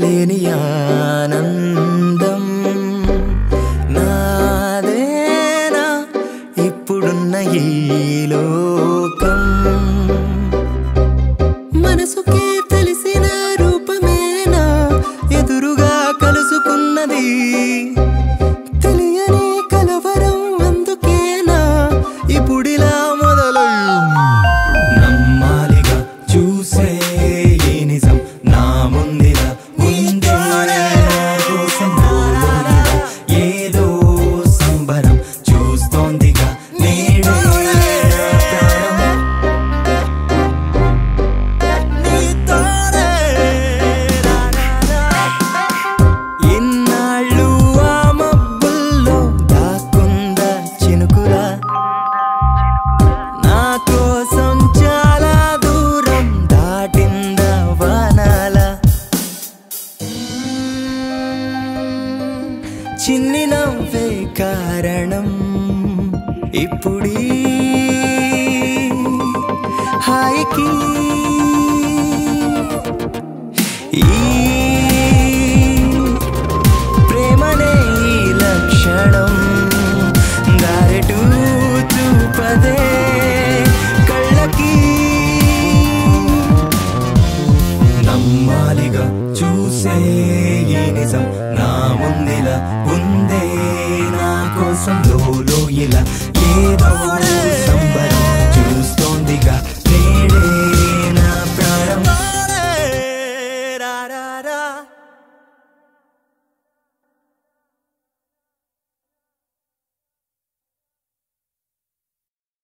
లేని ఆనందం నాదేనా ఇప్పుడున్న ఈ లోకం మనసుకే తెలిసిన రూపమేనా ఎదురుగా కలుసుకున్నది తెలియని కలవరం అందుకేనా ఇప్పుడిలా మొదలయ్యింది నమ్మాలిగా చూసే ఈ నిజం నా ముందిలా ఉందే నా కోసం లోలోనిగా ఏదో సంబరం చూస్తోందిగా నేడే నా ప్రాణం నీతోనే రా రా రా. ఇన్నాళ్ళు ఆ మబ్బుల్లో దాక్కుందా చినుకులా నా కోసం చాలా దూరం దాటిందా వానాల చిన్ని నవ్వే కారణం ఇప్పుడీ హాయికి ఈ ప్రేమనే ఈ లక్షణం దారెటు చూపదే కళ్ళకి నమ్మాలిగా చూసే ఈ నిజం నా ముందిలా ఉందే నా కోసం లోలో ఇలా ఏదో